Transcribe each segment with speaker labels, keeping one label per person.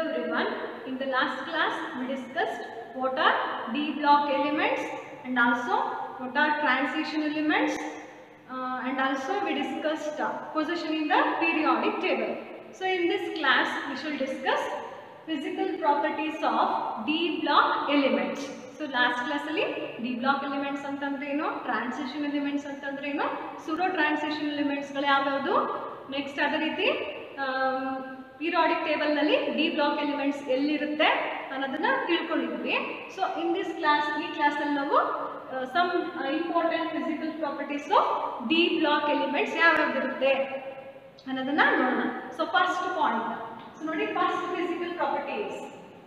Speaker 1: everyone. In the last class, we discussed what are D block elements and also what are transition elements uh, and also we discussed uh, position in the periodic table. So in this class, we shall discuss physical properties of D block elements. So last ಕ್ಲಾಸಲ್ಲಿ D block elements ಅಂತಂದ್ರೆ ಏನು transition elements ಅಂತಂದ್ರೆ ಏನು ಸುಡೋ transition ಎಲಿಮೆಂಟ್ಸ್ಗಳು ಯಾವ್ಯಾವುದು next ಅದೇ ರೀತಿ periodic ಟೇಬಲ್ನಲ್ಲಿ ಡಿ ಬ್ಲಾಕ್ ಎಲಿಮೆಂಟ್ಸ್ ಎಲ್ಲಿರುತ್ತೆ ಅನ್ನೋದನ್ನ ತಿಳ್ಕೊಂಡಿದ್ವಿ ಸೊ ಇನ್ ದಿಸ್ ಕ್ಲಾಸ್ ಈ ಕ್ಲಾಸಲ್ಲಿ ನಾವು some important physical properties of D block elements ಯಾವ್ಯಾವ್ದಿರುತ್ತೆ ಅನ್ನೋದನ್ನ ನೋಡೋಣ ಸೊ ಫಸ್ಟ್ ಪಾಯಿಂಟ್ ಸೊ ನೋಡಿ first physical properties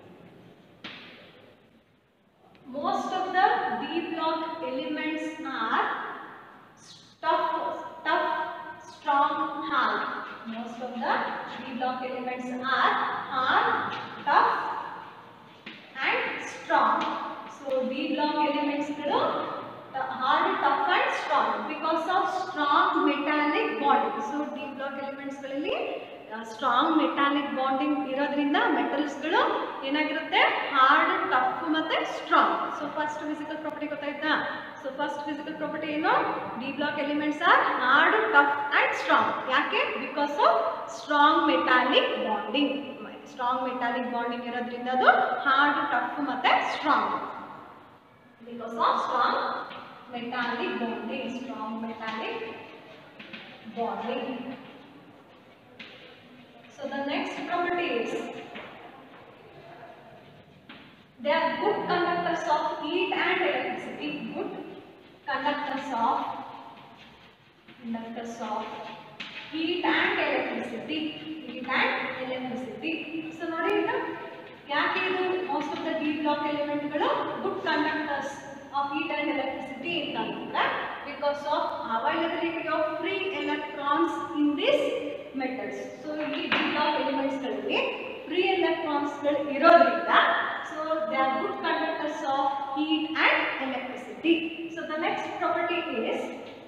Speaker 1: most of the D block elements are tough, tough, strong, hard. Most of the D block elements are hard, tough, and strong. So D block elements ಗಳು hard, tough, and strong because of strong metallic bonding. So D block elements ಗಳಲ್ಲಿ strong metallic bonding ಇರೋದ್ರಿಂದ ಮೆಟಲ್ಸ್ಗಳು ಏನಾಗಿರುತ್ತೆ hard tough ಮತ್ತೆ strong so first physical property ಗೊತ್ತಾಯ್ತಾ so first physical property ಏನು D block elements are hard tough and strong ಯಾಕೆ because of strong metallic bonding strong metallic bonding ಇರೋದ್ರಿಂದ ಅದು ಹಾರ್ಡ್ ಟಫ್ ಮತ್ತೆ strong because of strong metallic bonding strong metallic bonding So the next property is they are good conductors of heat and electricity. Good conductors of conductors of heat and electricity. Heat and electricity. So ನೋಡಿ ಈಗ ಯಾಕೆ ಇದು most of the D block ಎಲಿಮೆಂಟ್ಗಳು good conductors of heat and electricity ಅಂತಂದ್ರೆ because of availability of free electrons in this metals so ಈ D block ಎಲಿಮೆಂಟ್ಸ್ಗಳಲ್ಲಿ free ಎಲೆಕ್ಟ್ರಾನ್ಸ್ಗಳು ಇರೋದ್ರಿಂದ so they are good conductors of heat and electricity so the next property is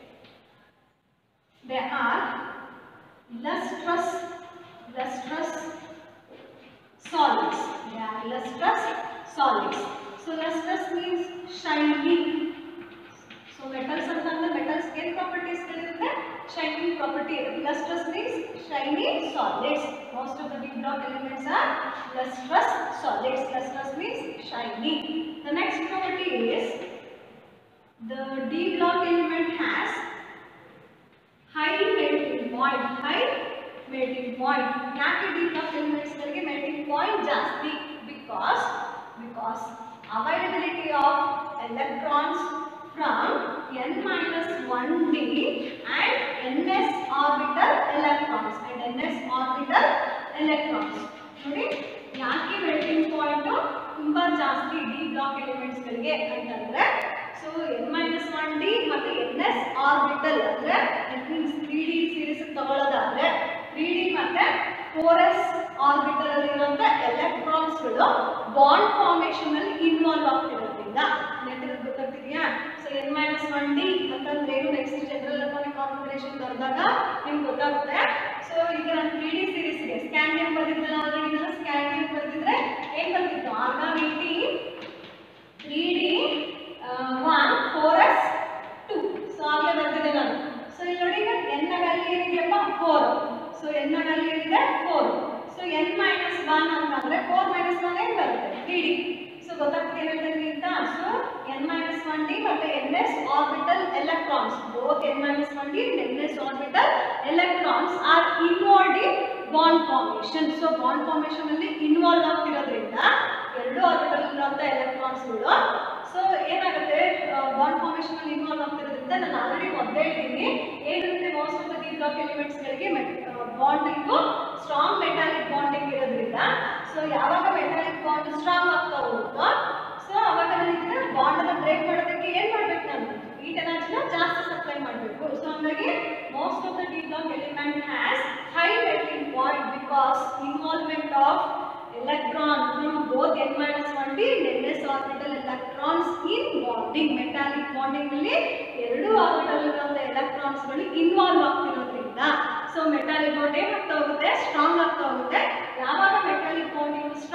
Speaker 1: they are lustrous lustrous solids they are lustrous solids so lustrous means shiny so metals ಅಂತಂದ್ರೆ metals ಏನ್ properties ಗಳಿರುತ್ತೆ shining property lustrous means shiny solids most of the big block elements are lustrous solids lustrous means shiny the next property is the d block element has high melting point high melting point ಯಾಕೆ D block elements ಗಳಿಗೆ melting point ಜಾಸ್ತಿ because because availability of electrons from n minus 1d and ns orbital electrons and ns orbital electrons ನೋಡಿ ಯಾಕೆ melting point ತುಂಬಾ ಜಾಸ್ತಿ D block elements ಗಳಿಗೆ ಅಂತಂದ್ರೆ so N minus one D ಮತ್ತೆ N S orbital ಅಂದ್ರೆ means three D series ತಗೊಳ್ಳೋದಾದ್ರೆ three D ಮತ್ತೆ ಫೋರ್ ಎಸ್ ಆರ್ಬಿಟಲ್ ಅಲ್ಲಿರುವಂತ ಎಲೆಕ್ಟ್ರಾನ್ಸ್ಗಳು ಬಾಂಡ್ ಫಾರ್ಮೇಶನ್ ಅಲ್ಲಿ ಇನ್ವಾಲ್ವ್ ಆಗ್ತಿರೋದ್ರಿಂದ ನೆನಪಿರೋದು ಗೊತ್ತಾಗ್ತಿದೆಯಾ so N minus one D ಅಂತಂದ್ರೆ ಏನು ನೆಕ್ಸ್ಟ್ ಜನರಲ್ ಎಲೆಕ್ಟ್ರಾನಿಕ್ ಕಾನ್ಫಿಗರೇಷನ್ ಬರೆದಾಗ ನಿಮ್ಗೆ ಗೊತ್ತಾಗುತ್ತೆ ಸೊ ಈಗ ನಾನು ತ್ರೀ ಡಿ ಸೀರೀಸ್ಗೆ ಸ್ಕ್ಯಾನಿಯಂ ಬರೆದಿದ್ರಲ್ಲ ಆಲ್ರೆಡಿ ನಾನು ಸ್ಕ್ಯಾನಿಯಂ ಬರೆದಿದ್ರೆ ಏನ್ ಬರ್ತಿತ್ತು argon eighty three D one four S two so ಆಗಲೇ ಬರ್ತಿದೆ ನಾನು ಸೊ ಇಲ್ಲಿ ನೋಡಿ ಈಗ ಎನ್ ವ್ಯಾಲ್ಯೂ ಏನಿದೆಯಪ್ಪ ಫೋರ್ ಸೊ ಎನ್ ವ್ಯಾಲ್ಯೂ ಏನಿದೆ four so N minus one ಅಂತಂದ್ರೆ ಫೋರ್ ಮೈನಸ್ ಒನ್ ಏನು ಬರುತ್ತೆ ತ್ರೀ ಡಿ ಸೊ ಗೊತ್ತಾಗ್ತದೆ ಏನು ಹೇಳ್ತೀನಿ ಅಂತ so N minus one D ಮತ್ತೆ N S orbital electrons both N minus one D N S orbital electrons are involved in bond formation so bond formation ಅಲ್ಲಿ involve ಆಗ್ತಿರೋದ್ರಿಂದ ಎರಡು ಆರ್ಬಿಟಲ್ ಇರುವಂತ ಎಲೆಕ್ಟ್ರಾನ್ಸ್ಗಳು ಸೊ ಏನಾಗುತ್ತೆ ಬಾಂಡ್ ಫಾರ್ಮೇಶನ್ ಅಲ್ಲಿ involve ಆಗ್ತಿರೋದ್ರಿಂದ ನಾನು ಆಲ್ರೆಡಿ ಮೊದಲೇ ಹೇಳಿದ್ದೀನಿ ಏನಿರುತ್ತೆ most of the D block elements ಗಳಿಗೆ ಬಾಂಡಿಂಗು ಸ್ಟ್ರಾಂಗ್ ಮೆಟಾಲಿಕ್ ಬಾಂಡಿಂಗ್ ಇರೋದ್ರಿಂದ ಸೊ ಯಾವಾಗ ಮೆಟಾಲಿಕ್ ಬಾಂಡ್ ಸ್ಟ್ರಾಂಗ್ ಆಗ್ತಾ ಹೋಗುತ್ತೋ ಸೊ ಅವಾಗ ನಾನು ಬಾಂಡ್ ಅನ್ನ ಬ್ರೇಕ್ ಮಾಡೋದಕ್ಕೆ ಏನ್ ಮಾಡ್ಬೇಕು ನಾನು ಹೀಟ್ ಎನರ್ಜಿನ ಜಾಸ್ತಿ ಸಪ್ಲೈ ಮಾಡಬೇಕು ಸೊ ಹಂಗಾಗಿ most of the D block element has high melting point because involvement of electron from both n minus 1d and ns orbital electrons in bonding metallic bonding ನಲ್ಲಿ ಎರಡು orbital ಇರುವಂತ electrons ಗಳು involve ಆಗ್ತಿರೋದ್ರಿಂದ so metallic bond ಏನಾಗ್ತಾ ಹೋಗುತ್ತೆ strong ಆಗ್ತಾ ಹೋಗುತ್ತೆ ಯಾವಾಗ ಮೆಟಾಲಿಕ್ ಬಾಂಡಿಂಗ್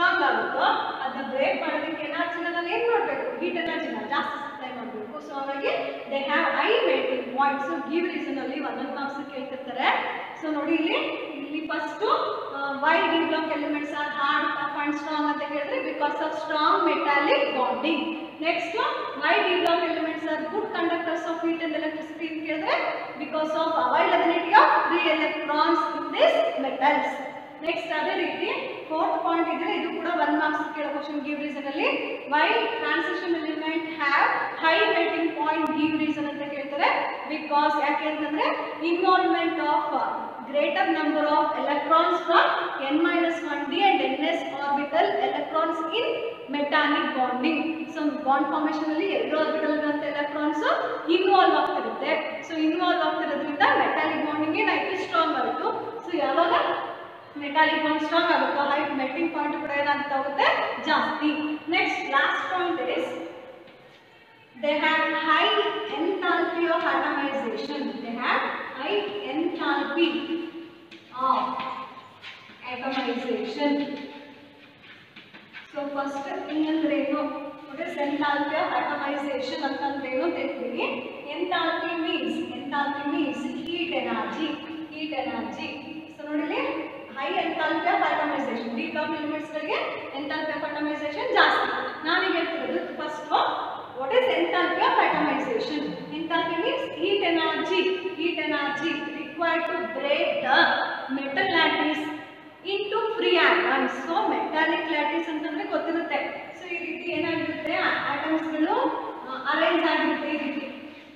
Speaker 1: ಹೀಟ್ ಎನರ್ಜಿನ ಜಾಸ್ತಿ ಸಪ್ಲೈ ಮಾಡಬೇಕು ಸೊ ಹಾಗಾಗಿ they have high waiting point so give reason ಅಲ್ಲಿ ಒಂದೊಂದು ಮಾರ್ಕ್ಸ್ ಕೇಳ್ತಿರ್ತಾರೆ ಸೊ ನೋಡಿ ಇಲ್ಲಿ ಇಲ್ಲಿ first why D block elements are hard tough and strong ಅಂತ ಕೇಳಿದ್ರೆ because of strong metallic bonding next why D block elements are good conductors of heat and electricity ಅಂತ ಕೇಳಿದ್ರೆ because of availability of free electrons in this metals next ಅದೇ ರೀತಿ fourth point ಇದೆ ಇದು ಕೂಡ one marks ಕೇಳೋ question give reason ಅಲ್ಲಿ why transition element have high waiting point give reason ಅಂತ ಕೇಳ್ತಾರೆ ಬಿಕಾಸ್ ಯಾಕೆ ಅಂತಂದ್ರೆ involvement of greater number of electrons from N minus one D and N S orbital electrons in metallic bonding so bond formation ಅಲ್ಲಿ ಎರಡು orbital ಇರುವಂತ electrons involve ಆಗ್ತಿರುತ್ತೆ so involve ಆಗ್ತಿರೋದ್ರಿಂದ metallic bonding ಏನಾಯ್ತು ಸ್ಟ್ರಾಂಗ್ ಆಯಿತು so ಯಾವಾಗ metallic bond strong ಆಗುತ್ತೋ height melting point ಕೂಡ ಏನಾಗ್ತಾ ಹೋಗುತ್ತೆ ಜಾಸ್ತಿ next last point is they have high enthalpy of atomization they have high enthalpy of atomization so first ಹಿಂಗಂದ್ರೆ ಏನು ನೋಡಿ ಎಂಥಾಲ್ಪಿ ಆಫ್ ಅಟಮೈಸೇಷನ್ ಅಂತಂದ್ರೆ ಏನು ತಿಳ್ತೀನಿ enthalpy means enthalpy means heat energy heat energy so ನೋಡಿ high enthalpy of atomization D block ಎಲಿಮೆಂಟ್ಸ್ಗಳಿಗೆ enthalpy of atomization ಜಾಸ್ತಿ ನಾನೀಗ ಹೇಳ್ತಿರೋದು first what is enthalpy of atomization enthalpy means heat energy heat energy required to break the metal lattice into free atoms so metallic lattice ಅಂತಂದ್ರೆ ಗೊತ್ತಿರುತ್ತೆ so ಈ ರೀತಿ ಏನಾಗಿರುತ್ತೆ ಆಟಮ್ಸ್ಗಳು arrange ಆಗಿರುತ್ತೆ ಈ ರೀತಿ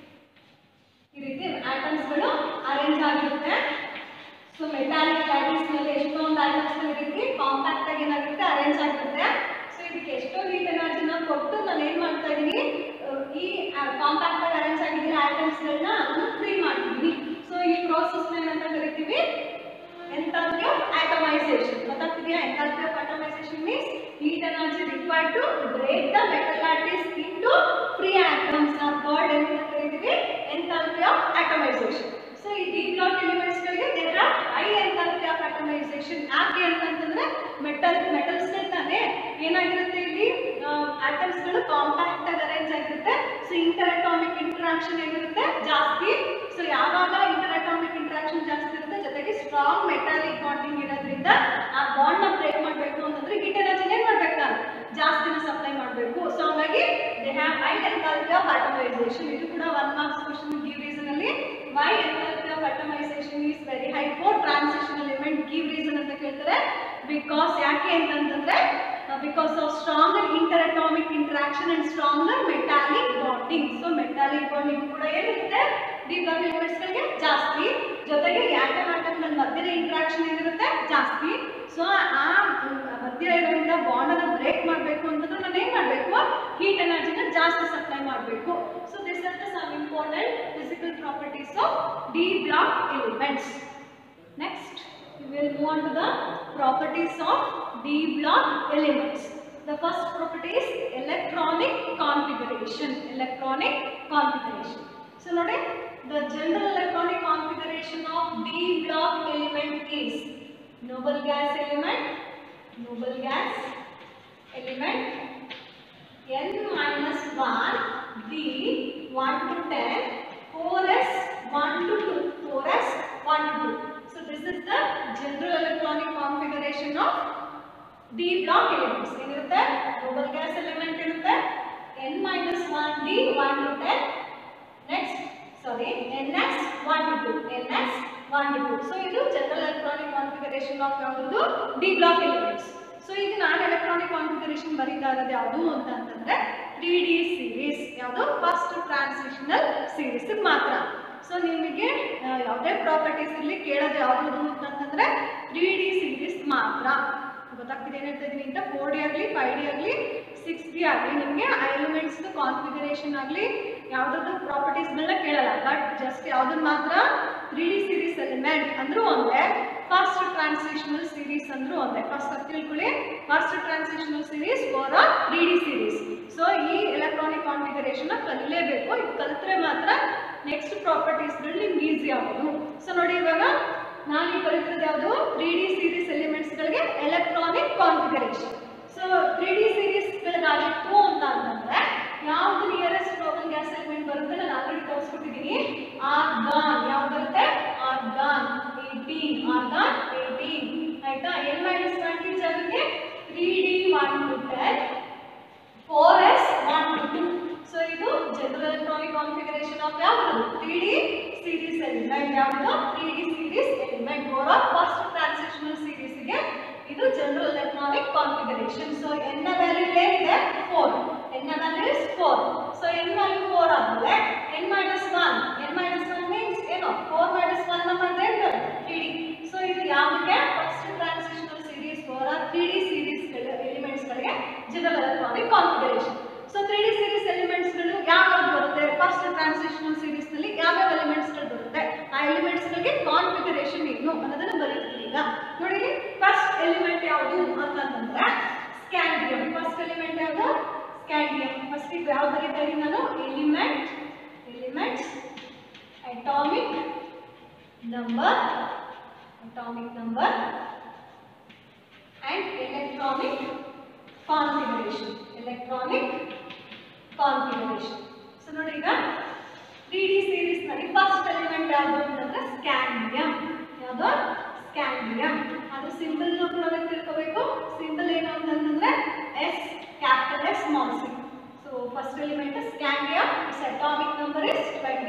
Speaker 1: ಈ ರೀತಿ ಆಟಮ್ಸ್ಗಳು ಅರೇಂಜ್ ಆಗಿರುತ್ತೆ ಸೊ ಮೆಟಾಲಿಕ್ ಲ್ಯಾಟಿಸ್ ನಲ್ಲಿ ಎಷ್ಟೊಂದು ಆಟಮ್ಸ್ ಈ ರೀತಿ ಕಾಂಪ್ಯಾಕ್ಟ್ ಆಗಿ ಏನಾಗುತ್ತೆ ಅರೇಂಜ್ ಆಗಿರುತ್ತೆ ಸೊ ಇದಕ್ಕೆ ಎಷ್ಟೋ ಹೀಟ್ ಎನರ್ಜಿನ ಕೊಟ್ಟು ನಾನು ಏನ್ ಮಾಡ್ತಾ ಇದ್ದೀನಿ ಈ ಕಾಂಪ್ಯಾಕ್ಟ್ ಆಗಿ ಅರೇಂಜ್ ಆಗಿರೋ ಆಟಮ್ಸ್ಗಳನ್ನ ನಾನು ಫ್ರೀ ಮಾಡ್ತಿದ್ದೀನಿ ಸೊ ಈ ಪ್ರೋಸೆಸ್ ಏನಂತ ಕರಿತೀವಿ enthalpy of atomization ಗೊತ್ತಾಗ್ತಿದೆಯಾ enthalpy of atomization means heat energy required to break the metal lattice into free atoms are called ಏನಂತ ಕರೀತೀವಿ enthalpy of atomization ಸೊ ಈ ಡಿ ಬ್ಲಾಕ್ ಎಲಿಮೆಂಟ್ಸ್ ಗಳಿಗೆ they have high enthalpy of atomization ಯಾಕೆ ಅಂತಂತಂದ್ರೆ metal metals ತಾನೆ ಏನಾಗಿರುತ್ತೆ ಇಲ್ಲಿ atoms ಗಳು ಕಾಂಪ್ಯಾಕ್ಟ್ ಆಗಿ ಅರೇಂಜ್ ಆಗಿರುತ್ತೆ ಸೊ ಇಂಟರ್ ಅಟಾಮಿಕ್ ಇಂಟರಾಕ್ಷನ್ ಏನಿರುತ್ತೆ ಜಾಸ್ತಿ ಸೊ ಯಾವಾಗ ಇಂಟರ್ ಅಟಾಮಿಕ್ ಇಂಟರಾಕ್ಷನ್ ಜಾಸ್ತಿ ಇರುತ್ತೆ ಜೊತೆಗೆ ಸ್ಟ್ರಾಂಗ್ ಮೆಟಾಲಿಕ್ ಬಾಂಡಿಂಗ್ ಇರೋದ್ರಿಂದ ಆ ಬಾಂಡ್ ನ ಬ್ರೇಕ್ ಮಾಡಬೇಕು ಅಂತಂದ್ರೆ ಹೀಟ್ ಎನರ್ಜಿ ಏನ್ ಮಾಡ್ಬೇಕು ನಾನು ಜಾಸ್ತಿನ ಸಪ್ಲೈ ಮಾಡಬೇಕು ಸೊ ಹಾಗಾಗಿ they have high enthalpy of atomization ಇದು ಕೂಡ one marks question give reason ಅಲ್ಲಿ why enthalpy of atomization is very high for transition element give reason ಅಂತ ಕೇಳ್ತಾರೆ ಬಿಕಾಸ್ ಯಾಕೆ ಅಂತಂತಂದ್ರೆ because of stronger inter atomic interaction and stronger metallic bonding so metallic bonding ಕೂಡ ಏನಿರುತ್ತೆ D block ಎಲಿಮೆಂಟ್ಸ್ಗಳಿಗೆ ಜಾಸ್ತಿ ಜೊತೆಗೆ atom ಆಟಮ್ಗಳ ಮಧ್ಯದ ಇಂಟ್ರಾಕ್ಷನ್ ಏನಿರುತ್ತೆ ಜಾಸ್ತಿ ಸೊ ಆ ಮಧ್ಯ ಇರೋದ್ರಿಂದ ಬಾಂಡ್ ಅನ್ನ ಬ್ರೇಕ್ ಮಾಡಬೇಕು ಅಂತಂದ್ರೆ ನಾನು ಏನ್ ಮಾಡಬೇಕು ಹೀಟ್ ಎನರ್ಜಿನ ಜಾಸ್ತಿ ಸಪ್ಲೈ ಮಾಡಬೇಕು so this are the some important physical properties of D block elements Next, we will move on to the properties of D block elements. The first property is electronic configuration. Electronic configuration. So, notice the general electronic configuration of D block element is noble gas element, noble gas element, N minus 1, D 1 to 10, 4S 1 to 2, 4S 1 to 2. So this is the general electronic configuration of D block elements. ಏನಿರುತ್ತೆ noble gas element ಇರುತ್ತೆ N minus 1 D 1 to 10. Next, sorry, NS 1 to 2. NS 1 to 2. So ಇದು general electronic configuration of ಯಾವುದು D block elements. So ಈಗ ನಾನು electronic configuration ಬರೀತಾ ಇರೋದು ಯಾವುದು ಅಂತ ಅಂತಂದ್ರೆ ತ್ರೀ ಡಿ ಸೀರೀಸ್ ಯಾವುದು ಫಸ್ಟ್ ಟ್ರಾನ್ಸಿಷನಲ್ ಸೀರೀಸ್ ಮಾತ್ರ ಸೊ ನಿಮಗೆ ಆ, ಯಾವುದೇ ಪ್ರಾಪರ್ಟೀಸ್ ಇಲ್ಲಿ ಕೇಳೋದು ಯಾವುದು ಅಂತಂತಂದ್ರೆ ತ್ರೀ ಡಿ ಸೀರೀಸ್ ಮಾತ್ರ ಗೊತ್ತಾಗ್ತಿದೆ ಏನು ಹೇಳ್ತಾ ಇದೀನಿ ಅಂತ ಫೋರ್ ಡಿ ಆಗಲಿ ಫೈವ್ ಡಿ ಆಗಲಿ ಸಿಕ್ಸ್ ಡಿ ಆಗಲಿ ನಿಮಗೆ ಎಲಿಮೆಂಟ್ಸ್ ಕಾನ್ಫಿಗರೇಷನ್ ಆಗಲಿ ಯಾವುದಾದ್ರು ಪ್ರಾಪರ್ಟೀಸ್ಗಳನ್ನ ಕೇಳಲ್ಲ ಬಟ್ ಜಸ್ಟ್ ಯಾವುದನ್ನ ಮಾತ್ರ ತ್ರೀ ಡಿ ಸೀರೀಸ್ ಎಲಿಮೆಂಟ್ ಅಂದ್ರೂ ಒಂದೇ ಫಸ್ಟ್ ಟ್ರಾನ್ಸಿಷನಲ್ ಸೀರೀಸ್ ಅಂದ್ರೂ ಒಂದೇ ಫಸ್ಟ್ ಅದು ತಿಳ್ಕೊಳ್ಳಿ first transitional series for uh three D series so ಈ ಎಲೆಕ್ಟ್ರಾನಿಕ್ ಕಾನ್ಫಿಗರೇಷನ್ ಕಲಿಲೇಬೇಕು ಇದು ಕಲಿತ್ರೆ ಮಾತ್ರ ನೆಕ್ಸ್ಟ್ ಪ್ರಾಪರ್ಟೀಸ್ಗಳು ನಿಮ್ಗೆ ಈಸಿ ಆಗೋದು ಸೊ ನೋಡಿ ಇವಾಗ ನಾನು ಈಗ ಬರೀತಿರೋದು ಯಾವುದು ತ್ರೀ ಡಿ ಸೀರೀಸ್ ಎಲಿಮೆಂಟ್ಸ್ಗಳಿಗೆ electronic configuration so three D ಸೀರೀಸ್ಗಳಿಗಾಗಿತ್ತು ಅಂತ ಅಂತಂದ್ರೆ ಆರ್ಗಾನ್ ಏಯ್ಟೀನ್ ಆಯ್ತಾ ಎನ್ ಮೈನಸ್ ಟ್ವೆಂಟಿ ಜಾಗಕ್ಕೆ three D one two ten four S one two two so ಇದು ಜನರಲ್ ಎಲೆಕ್ಟ್ರಾನಿಕ್ ಕಾನ್ಫಿಗರೇಷನ್ ಆಫ್ ಯಾವುದು ತ್ರೀ ಡಿ ಸೀರೀಸ್ ಎಲಿಮೆಂಟ್ ಯಾವುದು three D series element or of first transitional ಸೀರೀಸ್ಗೆ ಇದು general electronic configuration so N ನ value ಏನಿದೆ four N ನ value is four so N value four ಆದ್ಮೇಲೆ N minus one N minus one means ಏನು four minus one ಮಾಡಿದ್ರೆ ಏನು ಬರುತ್ತೆ ತ್ರೀ ಡಿ ಸೊ ಇದು ಯಾವುದಕ್ಕೆ first transitional series or of three D series ಎಲಿಮೆಂಟ್ಸ್ಗಳಿಗೆ general electronic configuration so three D series ಎಲಿಮೆಂಟ್ಸ್ಗಳು ಯಾವ್ಯಾವ ಬರುತ್ತೆ ಫಸ್ಟ್ ಟ್ರಾನ್ಸಿಷನಲ್ ಸೀರೀಸ್ ನಲ್ಲಿ ಯಾವ್ಯಾವ ಎಲಿಮೆಂಟ್ಸ್ಗಳು ಬರುತ್ತೆ ಆ ಎಲಿಮೆಂಟ್ಸ್ಗಳಿಗೆ ಕಾನ್ಫಿಗರೇಷನ್ ಏನು ಅನ್ನೋದನ್ನ ಬರೀತೀವಿ ಈಗ ನೋಡಿ ಫಸ್ಟ್ ಎಲಿಮೆಂಟ್ ಯಾವುದು ಅಂತಂದ್ರೆ ಸ್ಕ್ಯಾಂಡಿಯಂ ಫಸ್ಟ್ ಎಲಿಮೆಂಟ್ ಯಾವುದು ಸ್ಕ್ಯಾಂಡಿಯಂ ಫಸ್ಟ್ ಇದು ಯಾವ್ದು ಬರೀತಾ ಇದೀನಿ ನಾನು element elements atomic number atomic number and electronic configuration electronic configuration so ನೋಡಿ ಈಗ 3D series ನಲ್ಲಿ ಫಸ್ಟ್ ಎಲಿಮೆಂಟ್ ಯಾವುದು ಅಂತಂದ್ರೆ ಸ್ಕ್ಯಾಂಡಿಯಂ ಯಾವುದು ಸ್ಕ್ಯಾಂಡಿಯಂ ಅದ್ರ ಸಿಂಬಲ್ ಕೂಡ ತಿಳ್ಕೋಬೇಕು ಸಿಂಬಲ್ ಏನು ಅಂತಂದ್ರೆ S capital S small C so first element scandium it's atomic number is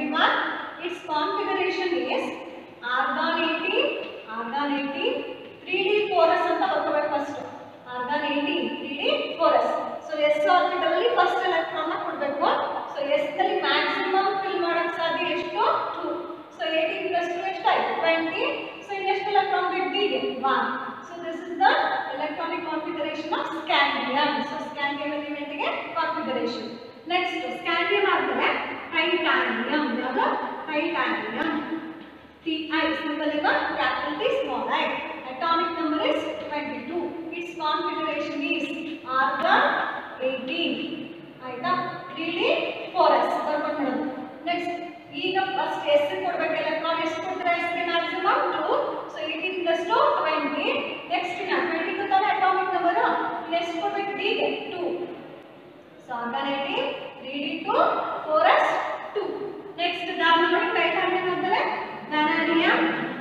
Speaker 1: 21 it's configuration is argon 18 argon 18 3D four S ಅಂತ ಬರ್ಕೋಬೇಕು first argon 18 3D four S so S orbital ಅಲ್ಲಿ first electron ಕೊಡಬೇಕು so S ನಲ್ಲಿ maximum fill ಮಾಡಕ್ ಸಾಧ್ಯ ಎಷ್ಟು 2 so 18 plus 2 ಎಷ್ಟಾಯ್ತು 20 so ಇನ್ನೆಷ್ಟು ಎಲೆಕ್ಟ್ರಾನ್ ಬೇಕು D ಗೆ 1 so this is the electronic configuration of scandium so scandium element ಗೆ ಕಾನ್ಫಿಗರೇಷನ್ ನೆಕ್ಸ್ಟ್ ಸ್ಕ್ಯಾಂಡಿಯಂ ಆದ್ಮೇಲೆ ಟೈಟಾನಿಯಂ ಯಾವುದು titanium Ti symbol is capital T small i. Atomic number is 22. Its configuration is argon 18. ಆಯ್ತಾ 3D 4s ಬರ್ಕೊಂಡು next ಈಗ first S ಕೊಡ್ಬೇಕು electron ಎಷ್ಟು ಕೊಡ್ತಾರೆ S ಗೆ ಮ್ಯಾಕ್ಸಿಮಮ್ 2 ಸೊ 18 ಪ್ಲಸ್ 2 20 ನೆಕ್ಸ್ಟ್ ನ 22 ತಾನೆ ಅಟಾಮಿಕ್ ನಂಬರ್ ಎಷ್ಟು ಕೊಡ್ಬೇಕು ಡಿ ಗೆ 2 so argon 18 3D 2 4s 2 next ದಾನ ನೋಡಿ ಟೈಟಾನಿಯಂ ಅಂದ್ರೆ vanadium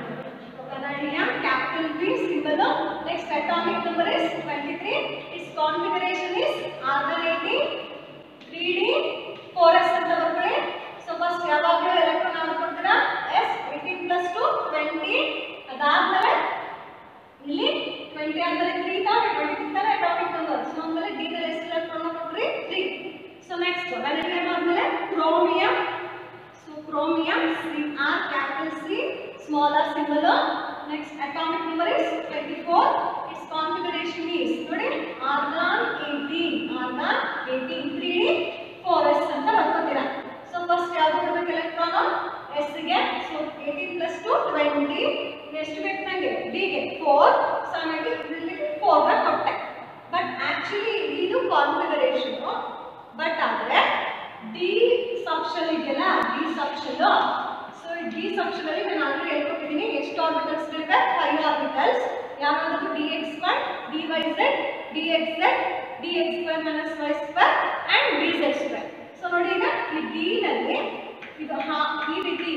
Speaker 1: vanadium capital V symbol next atomic number is 23 its configuration is argon 18 3D 4s ಅಂತ ಬರ್ಕೊಳ್ಳಿ ಸೊ ಫಸ್ಟ್ ಯಾವಾಗಲೂ ಎಲೆಕ್ಟ್ರಾನ್ ಯಾವ್ದು ಕೊಡ್ತೀರಾ ಎಸ್ 18 ಪ್ಲಸ್ 2 20 ಅದಾದ್ಮೇಲೆ ಇಲ್ಲಿ 20 ಅಂದ್ರೆ 3 ತಾನೆ 20 ತಾನೆ ಅಟಾಮಿಕ್ ನಂಬರ್ ಸೊ ಆಮೇಲೆ ಡಿ ದಲ್ಲಿ ಎಷ್ಟು ಎಲೆಕ್ಟ್ರಾನ್ ಕೊಟ್ರಿ 3 ಸೊ ನೆಕ್ಸ್ಟ್ vanadium ಆದ್ಮೇಲೆ chromium So chromium, R capital C, smaller symbol. Next atomic number is 24. Its configuration is ನೋಡಿ argon 18, argon 18, 3D, 4s ಅಂತ ಬರ್ಕೋತೀರಾ. So first ಯಾವ್ದು ಕೊಡ್ಬೇಕು ಎಲೆಕ್ಟ್ರಾನ್ S ಗೆ ಸೊ 18 ಪ್ಲಸ್ 2 20 ಎಷ್ಟು ಬೇಕು ನನಗೆ D ಗೆ 4 ಸೊ ಹಾಗಾಗಿ ಇಲ್ಲಿ 4 ನ ಕೊಟ್ಟೆ ಬಟ್ ಆಕ್ಚುಲಿ ಇದು ಕಾನ್ಫಿಗರೇಷನ್ ಬಟ್ ಆದ್ರೆ ಡಿ ಸಬ್ಷನ್ ಇದೆಯಲ್ಲ D subshell so D subshell ಅಲ್ಲಿ ನಾನು ಆಲ್ರೆಡಿ ಹೇಳ್ಕೊಟ್ಟಿದ್ದೀನಿ ಎಷ್ಟು ಆರ್ಬಿಟಲ್ಸ್ ಇರುತ್ತೆ ಫೈವ್ ಆರ್ಬಿಟಲ್ಸ್ ಯಾವ್ದಾದ್ರು D X square D Y Z D X Z D X square minus Y square and D Z square so ನೋಡಿ ಈಗ ಈ ಡಿ ನಲ್ಲಿ ಇದು ಹಾ ಈ ರೀತಿ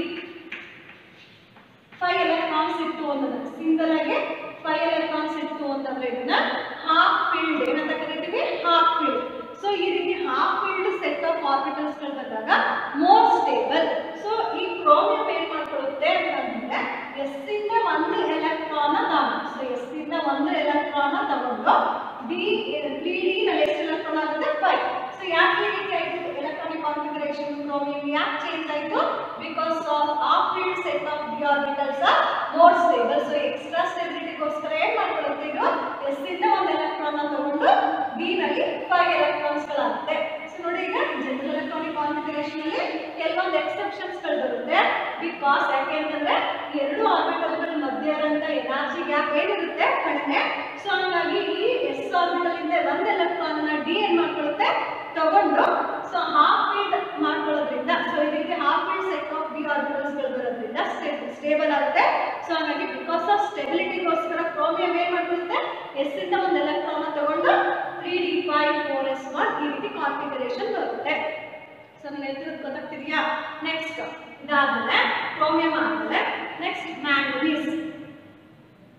Speaker 1: ಫೈವ್ ಎಲೆಕ್ಟ್ರಾನ್ಸ್ ಇತ್ತು ಅಂತಂದ್ರೆ ಸಿಂಗಲ್ ಆಗಿ ಫೈವ್ ಎಲೆಕ್ಟ್ರಾನ್ಸ್ ಇತ್ತು ಅಂತಂದ್ರೆ ಇದನ್ನ ಹಾಫ್ ಫೀಲ್ಡ್ ಏನಂತ ಕರಿತೀವಿ ಹಾಫ್ ಫೀಲ್ಡ್ ಸೊ ಈ ರೀತಿ half filled set of orbitals ಗಳು ಬಂದಾಗ ಮೋರ್ ಸ್ಟೇಬಲ್ ಸೊ ಈ ಕ್ರೋಮಿಯಂ ಏನ್ ಮಾಡ್ಕೊಳ್ಳುತ್ತೆ ಅಂತಂದ್ರೆ ಎಸ್ ಇಂದ ಒಂದು ಎಲೆಕ್ಟ್ರಾನ್ ತಗೊಂಡು ಸೊ ಎಸ್ ಇಂದ ಒಂದು ಎಲೆಕ್ಟ್ರಾನ್ ತಗೊಂಡು ಡಿ ತ್ರೀ ಡಿ ನಲ್ಲಿ ಎಷ್ಟು ಎಲೆಕ್ಟ್ರಾನ್ ಆಗುತ್ತೆ ಫೈವ್ ಸೊ ಯಾಕೆ ಈ ರೀತಿ ಆಯ್ತು ಎಲೆಕ್ಟ್ರಾನಿಕ್ ಕಾನ್ಫಿಗರೇಷನ್ ಕ್ರೋಮಿಯಂ ಯಾಕೆ ಚೇಂಜ್ ಆಯ್ತು because of half filled set of D orbitals are more stable so extra ಸ್ಟೆಬಿಲಿಟಿಗೋಸ್ಕರ ಏನ್ ಮಾಡ್ಕೊಳ್ಳುತ್ತೆ ಇದು ಎಸ್ ಇಂದ ಒಂದು ಎಲೆಕ್ಟ್ರಾನ್ ತಗೊಂಡು ಬಿ ನಲ್ಲಿ ಫೈವ್ ಎಲೆಕ್ಟ್ರಾನ್ಸ್ ಗಳಾಗುತ್ತೆ ಸೊ ನೋಡಿ ಈಗ ಜನರಲ್ ಎಲೆಕ್ಟ್ರಾನಿಕ್ ಕಾನ್ಫಿಗರೇಷನ್ ಅಲ್ಲಿ ಕೆಲವೊಂದು ಎಕ್ಸೆಪ್ಷನ್ಸ್ ಗಳು ಬರುತ್ತೆ ಬಿಕಾಸ್ ಯಾಕೆ ಅಂತಂದ್ರೆ ಎರಡು ಆರ್ಬಿಟಲ್ ಗಳ ಮಧ್ಯೆ ಇರುವಂತ ಎನರ್ಜಿ ಗ್ಯಾಪ್ ಏನಿರುತ್ತೆ ಕಡಿಮೆ ಸೊ ಹಾಗಾಗಿ ಈ ಎಸ್ ಆರ್ಬಿಟಲ್ ಇಂದ ಒಂದು ಎಲೆಕ್ಟ್ರಾನ್ ನ ಡಿ ಏನ್ ಮಾಡ್ಕೊಳ್ಳುತ್ತೆ ತಗೊಂಡು ಸೊ ಹಾಫ್ ಫೀಲ್ಡ್ ಮಾಡ್ಕೊಳ್ಳೋದ್ರಿಂದ ಸೊ ಈ ರೀತಿ half filled set of D orbitals ಗಳು ಬರೋದ್ರಿಂದ ಸ್ಟೇಬಲ್ ಆಗುತ್ತೆ ಸೊ ಹಾಗಾಗಿ ಬಿಕಾಸ್ ಆಫ್ ಸ್ಟೆಬಿಲಿಟಿಗೋಸ್ಕರ ಕ್ರೋಮಿಯಂ ಏನ್ ಮಾಡ್ಕೊಳ್ಳುತ್ತೆ ಎಸ್ ಇಂದ ಒಂದು ಎಲೆಕ್ಟ್ರಾನ್ ತಗೊಂಡು three D five four S one ಈ ರೀತಿ ಕಾನ್ಫಿಗರೇಷನ್ ಬರುತ್ತೆ ಸೊ ನಾನು ಹೇಳ್ತಿರೋದು ಗೊತ್ತಾಗ್ತಿದೆಯಾ ನೆಕ್ಸ್ಟ್ ಇದಾದ್ಮೇಲೆ ಕ್ರೋಮಿಯಂ ಆದ್ಮೇಲೆ next manganese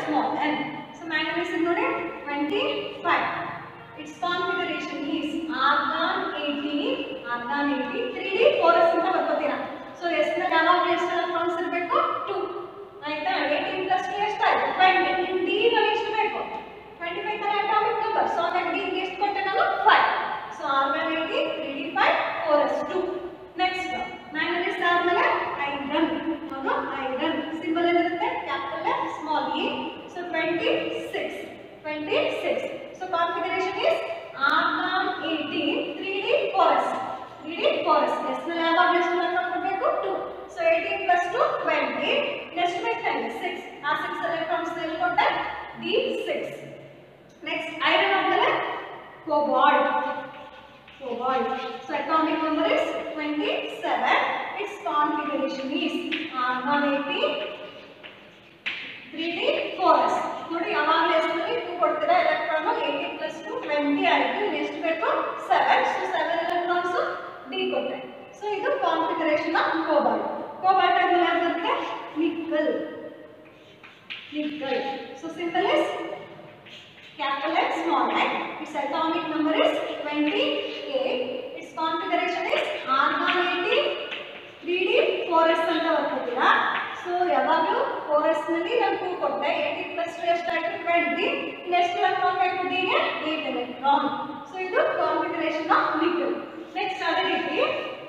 Speaker 1: small N so manganese ನೋಡಿ twenty five it's configuration is argon eighty argon eighty three D four S ಅಂತ ಬರ್ಕೋತೀರಾ ಸೊ ಎಸ್ ನ ಯಾವಾಗಲೂ ಎಷ್ಟು ಎಲೆಕ್ಟ್ರಾನ್ಸ್ ಇರಬೇಕು ಟು ಆಯ್ತಾ ಏಯ್ಟೀನ್ ಪ್ಲಸ್ ಟು ಎಷ್ಟಾಯ್ತು ಟ್ವೆಂಟಿ ಇನ್ ಡಿ ನಲ್ಲಿ ಎಷ್ಟು ಬೇಕು ಟ್ವೆಂಟಿ ಫೈವ್ ತರ ಅಟಾಮಿಕ್ ನಂಬರ್ ಸೊ ಹಾಗಾಗಿ ಡಿ ಎಷ್ಟು ಕೊಟ್ಟೆ ನಾನು five so argon eighty three D five four S two next manganese ಆದ್ಮೇಲೆ ಐರನ್ ಹೌದು ಐರನ್ ಸಿಂಬಲ್ ಏನಿರುತ್ತೆ capital F small E so twenty six twenty six so configuration is argon eighteen three D four S three D four S S ನಲ್ಲಿ ಯಾವಾಗ ಎಷ್ಟು electron ಕೊಡಬೇಕು two so eighteen plus two twenty next ಬೇಕು ten six ಆ six electrons ಎಲ್ಲಿ ಕೊಟ್ಟೆ D six next iron ಆದ್ಮೇಲೆ cobalt cobalt. So atomic number is 27. Its configuration is argon 80, 3D, 4s. ನೋಡಿ ಯಾವಾಗಲೂ ಎಷ್ಟರಲ್ಲಿ ಟೂ ಕೊಡ್ತೀರಾ electron eighty plus two twenty ಆಯಿತು ಎಷ್ಟು ಬೇಕು seven so seven electrons D ಕೊಟ್ಟೆ ಸೊ ಇದು ಕಾನ್ಫಿಗರೇಷನ್ ಆಫ್ ಕೋಬಾಲ್ಟ್ ಕೋಬಾಲ್ಟ್ ಆದ್ಮೇಲೆ ಯಾವ್ದು ಬರುತ್ತೆ nickel nickel so simple is capital X small i. Its atomic number is 28. Its configuration is argon 80 3D 4s ಅಂತ ಬರ್ಕೋತೀರಾ ಸೊ ಯಾವಾಗಲೂ 4s ನಲ್ಲಿ ನಾನು 2 ಕೊಟ್ಟೆ 80 ಪ್ಲಸ್ 2 ಎಷ್ಟಾಯ್ತು 20 ನೆಕ್ಸ್ಟ್ ಎಲೆಕ್ಟ್ರಾನ್ ಬೇಕು D ಗೆ 8 ಎಲೆಕ್ಟ್ರಾನ್ ಸೊ ಇದು ಕಾನ್ಫಿಗರೇಷನ್ ಆಫ್ ನಿಕ್ಕಲ್ ನೆಕ್ಸ್ಟ್ ಅದೇ ರೀತಿ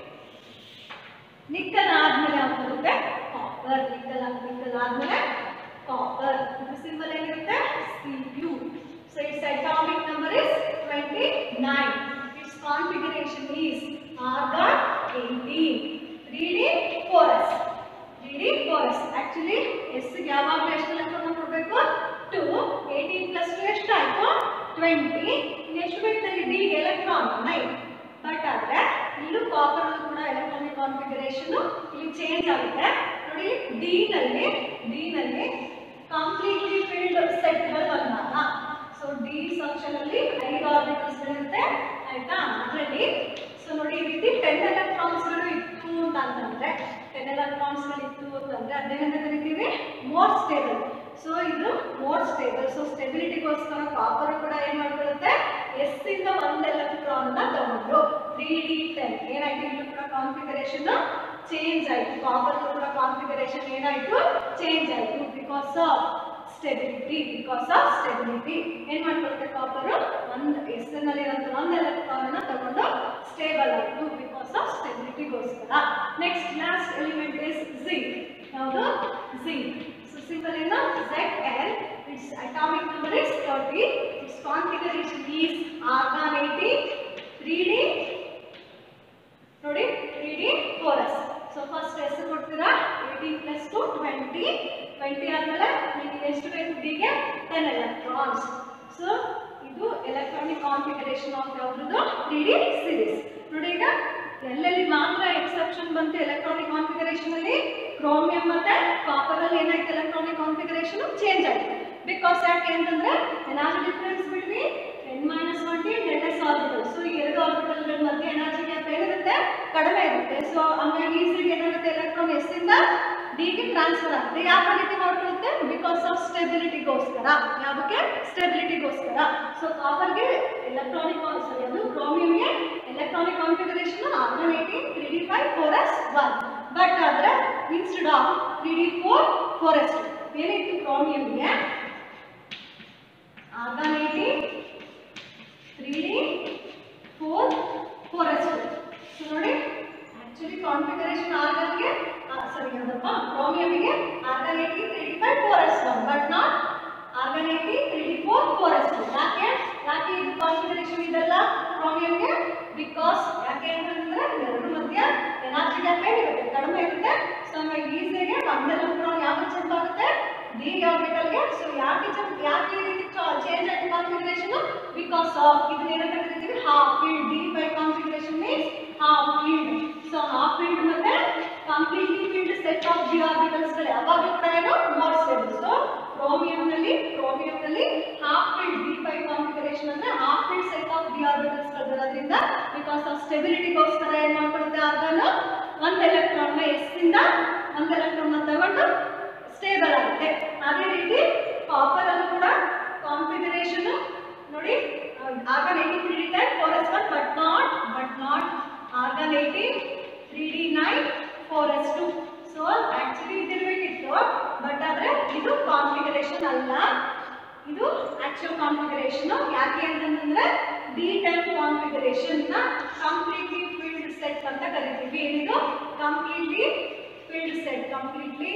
Speaker 1: ನಿಕ್ಕಲ್ ಆದ್ಮೇಲೆ ಯಾವ್ದು ಬರುತ್ತೆ ಕಾಪರ್ ನಿಕ್ಕಲ್ ನಿಕ್ಕಲ್ ಆದ್ಮೇಲೆ ಕಾಪರ್ ಸಿಂಬಲ್ ಏನಿರುತ್ತೆ C U so it's atomic number is 29 it's configuration is argon 18 3D 4s 3D 4s actually S ಗೆ ಯಾವಾಗಲೂ ಎಷ್ಟು ಎಲೆಕ್ಟ್ರಾನ್ ಕೊಡಬೇಕು 2 18 ಪ್ಲಸ್ 2 ಎಷ್ಟು ಆಯ್ತು 20 ಎಷ್ಟು ಬೇಕು ನನಗೆ ಡಿ ಎಲೆಕ್ಟ್ರಾನ್ 9 ಬಟ್ ಆದ್ರೆ ಇಲ್ಲೂ ಕಾಪರ್ ಅಲ್ಲೂ ಕೂಡ ಎಲೆಕ್ಟ್ರಾನಿಕ್ ಕಾನ್ಫಿಗರೇಷನ್ ಇಲ್ಲಿ ಚೇಂಜ್ ಆಗುತ್ತೆ ನೋಡಿ ಡಿ ನಲ್ಲಿ ಡಿ ನಲ್ಲಿ ಕಂಪ್ಲೀಟ್ಲಿ ಫಿಲ್ಡ್ ಸೆಟ್ಗಳು ಬಂದಾಗ ಸೊ ಡಿ ಸೆಕ್ಷನ್ ಅಲ್ಲಿ ಐದು ಆರ್ಬಿಟಲ್ಸ್ ಇರುತ್ತೆ ಆಯ್ತಾ ಅದರಲ್ಲಿ ಸೊ ನೋಡಿ ಈ ರೀತಿ ಟೆನ್ ಎಲೆಕ್ಟ್ರಾನ್ಸ್ ಗಳು ಇತ್ತು ಅಂತ ಅಂತಂದ್ರೆ ಟೆನ್ ಎಲೆಕ್ಟ್ರಾನ್ಸ್ ಗಳು ಇತ್ತು ಅಂತಂದ್ರೆ ಅದೇನಂತ ಕರಿತೀವಿ ಮೋರ್ ಸ್ಟೇಬಲ್ ಸೊ ಇದು ಮೋರ್ ಸ್ಟೇಬಲ್ ಸೊ ಸ್ಟೆಬಿಲಿಟಿಗೋಸ್ಕರ ಕಾಪರ್ ಕೂಡ ಏನ್ ಮಾಡ್ಕೊಳ್ಳುತ್ತೆ ಎಸ್ ಇಂದ ಒಂದ್ ಎಲೆಕ್ಟ್ರಾನ್ ನ ತಗೊಂಡು ತ್ರೀ ಡಿ ಟೆನ್ ಏನಾಯ್ತು ಇಲ್ಲೂ ಕೂಡ ಕಾನ್ಫಿಗರೇಷನ್ ಚೇಂಜ್ ಆಯ್ತು ಕಾಪರ್ ಕೂಡ ಕಾನ್ಫಿಗರೇಷನ್ ಏನಾಯ್ತು ಚೇಂಜ್ ಆಯ್ತು because of stability because of stability ಏನ್ ಮಾಡ್ಕೊಳುತ್ತೆ ಕಾಪರ್ ಒಂದ್ ಎಸ್ ನಲ್ಲಿ ಇರೋಂಥ ಒಂದ್ ಎಲೆಕ್ಟ್ರಾನ್ ನ ತಗೊಂಡು ಸ್ಟೇಬಲ್ ಆಯ್ತು ಬಿಕಾಸ್ ಆಫ್ ಸ್ಟೆಬಿಲಿಟಿಗೋಸ್ಕರ next last element is zinc ಯಾವುದು ಜಿಂಕ್ ಸೊ ಸಿಂಪಲ್ ಏನು Z L it's atomic number is thirty it's configuration is argon eighty three D ನೋಡಿ three D four S so first S ಕೊಡ್ತೀರಾ eighteen plus two twenty twenty ಆದಮೇಲೆ ನಿಮಗೆ ಎಷ್ಟು ಬೇಕು ಡಿಗೆ ten electrons so ಇದು electronic configuration of ಯಾವ್ದು three D series ನೋಡಿ ಈಗ ಎಲ್ಲೆಲ್ಲಿ ಮಾತ್ರ ಎಕ್ಸೆಪ್ಷನ್ ಬಂತು ಎಲೆಕ್ಟ್ರಾನಿಕ್ ಕಾನ್ಫಿಗರೇಷನ್ ಅಲ್ಲಿ ಕ್ರೋಮಿಯಂ ಮತ್ತೆ ಕಾಪರ್ ಅಲ್ಲಿ ಏನಾಯ್ತು ಎಲೆಕ್ಟ್ರಾನಿಕ್ ಕಾನ್ಫಿಗರೇಷನ್ ಚೇಂಜ್ ಆಯ್ತು ಬಿಕಾಸ್ ಯಾಕೆ ಅಂತಂದ್ರೆ energy difference between N minus one T del S orbital so ಈ ಎರಡು ಆರ್ಬಿಟಲ್ಗಳ ಮಧ್ಯೆ ಎನರ್ಜಿ ಗ್ಯಾಪ್ ಏನಿರುತ್ತೆ ಕಡಿಮೆ ಇರುತ್ತೆ ಸೊ ಹಂಗಾಗಿ ಈಸಿಲಿ ಏನಾಗುತ್ತೆ ಎಲೆಕ್ಟ್ರಾನ್ ಎಸ್ ಇಂದ ಡಿಗೆ ಟ್ರಾನ್ಸ್ಫರ್ ಆಗುತ್ತೆ ಯಾವ ರೀತಿ ಮಾಡ್ಕೊಳ್ಳುತ್ತೆ ಬಿಕಾಸ್ ಆಫ್ ಸ್ಟೆಬಿಲಿಟಿಗೋಸ್ಕರ ಯಾವುದಕ್ಕೆ ಸ್ಟೆಬಿಲಿಟಿಗೋಸ್ಕರ ಸೊ ಕಾಪರ್ಗೆ ಎಲೆಕ್ಟ್ರಾನಿಕ್ ಸಾರಿ ಅದು ಕ್ರೋಮಿಯಂಗೆ electronic configuration argon eighteen three D five four S one but ಆದರೆ instead of three D four four s ಏನಿತ್ತು ಕ್ರೋಮಿಯಂಗೆ argon eighteen three D four four S so ನೋಡಿ actually configuration ಆರ್ಗನ್ಗೆ ಸರಿ ಅದಪ್ಪ ಕ್ರೋಮಿಯಂಗೆ argon eighty three D five four S one but not argon eighty three D four four S two ಯಾಕೆ ಯಾಕೆ ಇದು ಕಾನ್ಫಿಗರೇಷನ್ ಇದೆಲ್ಲ ಕ್ರೋಮಿಯಂಗೆ ಬಿಕಾಸ್ ಯಾಕೆ ಅಂತಂದ್ರೆ ಎರಡು ಮಧ್ಯ ಎನರ್ಜಿ ಗ್ಯಾಪ್ ಏನಿರುತ್ತೆ ಕಡಿಮೆ ಇರುತ್ತೆ ಸೊ ಹಂಗಾಗಿ ಈಸಿಯಾಗಿ ಒಂದು ಎಲೆಕ್ಟ್ರಾನ್ ಯಾವಾಗ ಜಂಪ್ ಆಗುತ್ತೆ ಡಿ ಆರ್ಬಿಟಲ್ಗೆ ಸೊ ಯಾಕೆ ಜಂಪ್ ಯಾಕೆ ಈ ರೀತಿ ಚೇಂಜ್ ಆಯ್ತು ಕಾನ್ಫಿಗರೇಷನ್ ಬಿಕಾಸ್ ಆಫ್ ಇದನ್ನ ಏನಂತ ಕರಿತೀವಿ half filled d by configuration means half filled so half filled ಮತ್ತೆ completely filled set of D orbitals ಗಳು ಯಾವಾಗಲೂ ಕೂಡ ಏನು ಮೋರ್ ಸ್ಟೇಬಲ್ ಸೊ ಕ್ರೋಮಿಯಂ ನಲ್ಲಿ ಕ್ರೋಮಿಯಂ ನಲ್ಲಿ half filled d by configuration ಅಂದ್ರೆ half filled set of D orbitals ಗಳಿರೋದ್ರಿಂದ because of ಸ್ಟೆಬಿಲಿಟಿಗೋಸ್ಕರ ಏನ್ ಮಾಡ್ಕೊಳುತ್ತೆ ಆರ್ಗನ್ ಒಂದ್ ಎಲೆಕ್ಟ್ರಾನ್ ನ ಎಸ್ ಇಂದ ಒಂದ್ ಎಲೆಕ್ಟ್ರಾನ್ ನ ತಗೊಂಡು ಸ್ಟೇಬಲ್ ಆಗುತ್ತೆ ಅದೇ ರೀತಿ ಕಾಪರ್ ಅಲ್ಲೂ ಕೂಡ ಕಾನ್ಫಿಗರೇಷನ್ ನೋಡಿ argon eighty three d type four S one but not but not argon eighty three d nine four S two so actually ಇದಿರ್ಬೇಕಿತ್ತು ಬಟ್ ಆದ್ರೆ ಇದು ಕಾನ್ಫಿಗರೇಷನ್ ಅಲ್ಲ ಇದು ಆಕ್ಚುಯಲ್ ಕಾನ್ಫಿಗರೇಷನ್ ಯಾಕೆ ಅಂತಂದ್ರೆ ಡಿ ಟೈಪ್ ಕಾನ್ಫಿಗರೇಷನ್ ನ ಕಂಪ್ಲೀಟ್ಲಿ ಫೀಲ್ಡ್ ಸೆಟ್ ಅಂತ ಕರಿತೀವಿ ಏನಿದು completely filled set completely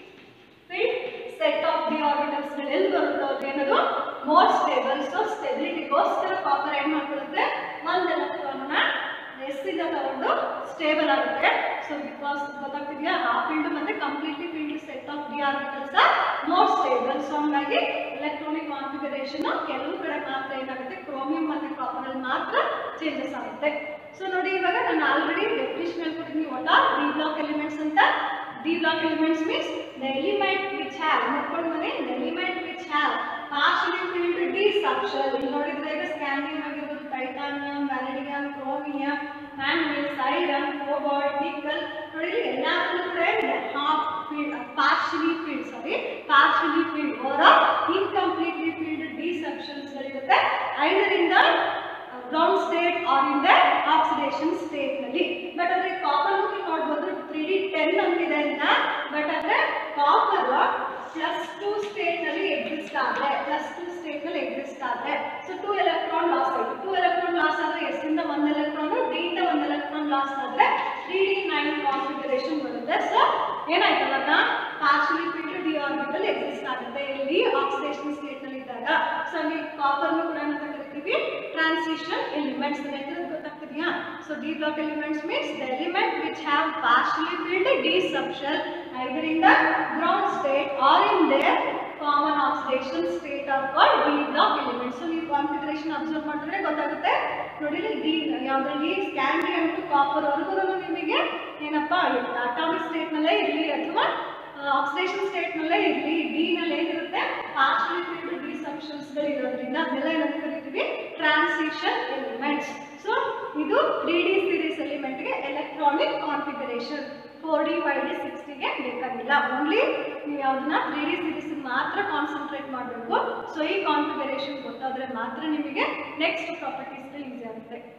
Speaker 1: filled set of D orbitals ಎಲ್ಲಿ ಬರುತ್ತೋ ಅದೇನದು ಮೋರ್ ಸ್ಟೇಬಲ್ ಸೊ ಸ್ಟೆಬಿಲಿಟಿಗೋಸ್ಕರ ಕಾಪರ್ ಏನ್ ಮಾಡ್ಕೊಳ್ಳುತ್ತೆ ಒಂದು ಎಲೆಕ್ಟ್ರಾನ್ ನ ಎಸ್ ಇಂದ ತಗೊಂಡು ಸ್ಟೇಬಲ್ ಆಗುತ್ತೆ ಸೊ ಬಿಕಾಸ್ ಗೊತ್ತಾಗ್ತಿದೆಯಾ ಆ ಫೀಲ್ಡ್ ಮತ್ತೆ completely filled set of D orbitals more stable so ಹಂಗಾಗಿ ಎಲೆಕ್ಟ್ರಾನಿಕ್ ಕಾನ್ಫಿಗರೇಷನ್ ಕೆಲವು ಕಡೆ ಮಾತ್ರ ಏನಾಗುತ್ತೆ ಕ್ರೋಮಿಯಂ ಮತ್ತೆ ಕಾಪರ್ ಅಲ್ಲಿ ಮಾತ್ರ ಚೇಂಜಸ್ ಆಗುತ್ತೆ ಸೊ ನೋಡಿ ಇವಾಗ ನಾನು ಆಲ್ರೆಡಿ ಡೆಫಿನಿಷನ್ ಹೇಳ್ಕೊಟ್ಟಿದ್ದೀನಿ what are d block elements ಅಂತ d block elements means the element which have ನೋಡ್ಕೊಂಡು ಬನ್ನಿ the element which have partially filled d subshell ಇಲ್ಲಿ ನೋಡಿದ್ರೆ ಈಗ ಸ್ಕ್ಯಾಂಡಿಯಂ ಆಗಿರ್ಬೋದು titanium vanadium chromium manganese iron cobalt nickel ನೋಡಿ ಇಲ್ಲಿ ಎಲ್ಲಾದ್ರೂ ಕೂಡ ಇದೆ half filled partially filled sorry partially filled ಅವರ ಇನ್ಕಂಪ್ಲೀಟ್ಲಿ ಫೀಲ್ಡ್ ಡಿ ಸಬ್ಷನ್ಸ್ ಗಳಿರುತ್ತೆ ಐದರಿಂದ ground state are in the oxidation state ನಲ್ಲಿ ಬಟ್ ಆದ್ರೆ ಕಾಪರ್ ನೀವು ನೋಡ್ಬೋದು ತ್ರೀ ಡಿ ಟೆನ್ ಅಂತಿದೆ ಅಂತ ಬಟ್ ಆದ್ರೆ ಕಾಪರ್ ಪ್ಲಸ್ ಟೂ ಸ್ಟೇಟ್ ನಲ್ಲಿ ಎಕ್ಸಿಸ್ಟ್ ಆದ್ರೆ ಪ್ಲಸ್ ಟೂ ಸ್ಟೇಟ್ ನಲ್ಲಿ ಎಕ್ಸಿಸ್ಟ್ ಆದ್ರೆ ಸೊ ಟೂ ಎಲೆಕ್ಟ್ರಾನ್ ಲಾಸ್ ಆಯ್ತು ಟೂ ಎಲೆಕ್ಟ್ರಾನ್ ಲಾಸ್ ಆದ್ರೆ ಎಸ್ ಇಂದ ಒಂದು ಎಲೆಕ್ಟ್ರಾನ್ ಡಿ ಇಂದ ಒಂದು ಎಲೆಕ್ಟ್ರಾನ್ ಲಾಸ್ ಆದ್ರೆ ತ್ರೀ ಡಿ ನೈನ್ ಕಾನ್ಫಿಗರೇಷನ್ ಬರುತ್ತೆ ಸೊ ಏನಾಯ್ತು ಅವಾಗ partially filled d orbital exist ಆಗುತ್ತೆ ಇಲ್ಲಿ ಆಕ್ಸಿಡೇಷನ್ ಸ್ಟೇಟ್ ನಲ್ಲಿ ಇದ್ದಾಗ ಸೊ ಅಲ್ಲಿ ಕಾಪರ್ ಕೂಡ ಅಂತ ಕರಿತೀವಿ ಟ್ರಾನ್ಸಿಷನ್ ಎಲಿಮೆಂಟ್ಸ್ ಹೆಸರು ಗೊತ್ತಾಗ್ತಿದೆಯಾ so d block elements means the element which have partially filled d subshell ಇದರಿಂದ ground state are in their common oxidation state are called d block elements so ನೀವು configuration observe ಮಾಡಿದ್ರೆ ಗೊತ್ತಾಗುತ್ತೆ ನೋಡಿ D ಯಾವುದ್ರಲ್ಲಿ scandium to copper ವರೆಗೂ ನಿಮಗೆ ಏನಪ್ಪಾ atomic state ನಲ್ಲೇ ಇರಲಿ ಅಥವಾ ಆಕ್ಸಿಡೇಷನ್ ಸ್ಟೇಟ್ ನಲ್ಲೇ ಇರಲಿ ಡಿ ನಲ್ಲಿ ಏನಿರುತ್ತೆ ಪಾರ್ಷಿಯಲಿ ಫಿಲ್ಡ್ ಡಿ ಸಬ್ಷನ್ಸ್ ಗಳು ಇರೋದ್ರಿಂದ ಅದೆಲ್ಲ ಏನಂತ ಕರಿತೀವಿ ಟ್ರಾನ್ಸಿಷನ್ ಎಲಿಮೆಂಟ್ಸ್ ಸೊ ಇದು ತ್ರೀ ಡಿ ಸೀರೀಸ್ ಎಲಿಮೆಂಟ್ಗೆ electronic configuration four d five d six ಡಿಗೆ ಬೇಕಾಗಿಲ್ಲ ಓನ್ಲಿ ನೀವು ಯಾವ್ದನ್ನ ತ್ರೀ ಡಿ ಸೀರೀಸ್ ಮಾತ್ರ ಕಾನ್ಸಂಟ್ರೇಟ್ ಮಾಡಬೇಕು ಸೊ ಈ ಕಾನ್ಫಿಗರೇಷನ್ ಗೊತ್ತಾದ್ರೆ ಮಾತ್ರ ನಿಮಗೆ ನೆಕ್ಸ್ಟ್ ಪ್ರಾಪರ್ಟೀಸ್ಗಳು ಈಸಿ ಆಗುತ್ತೆ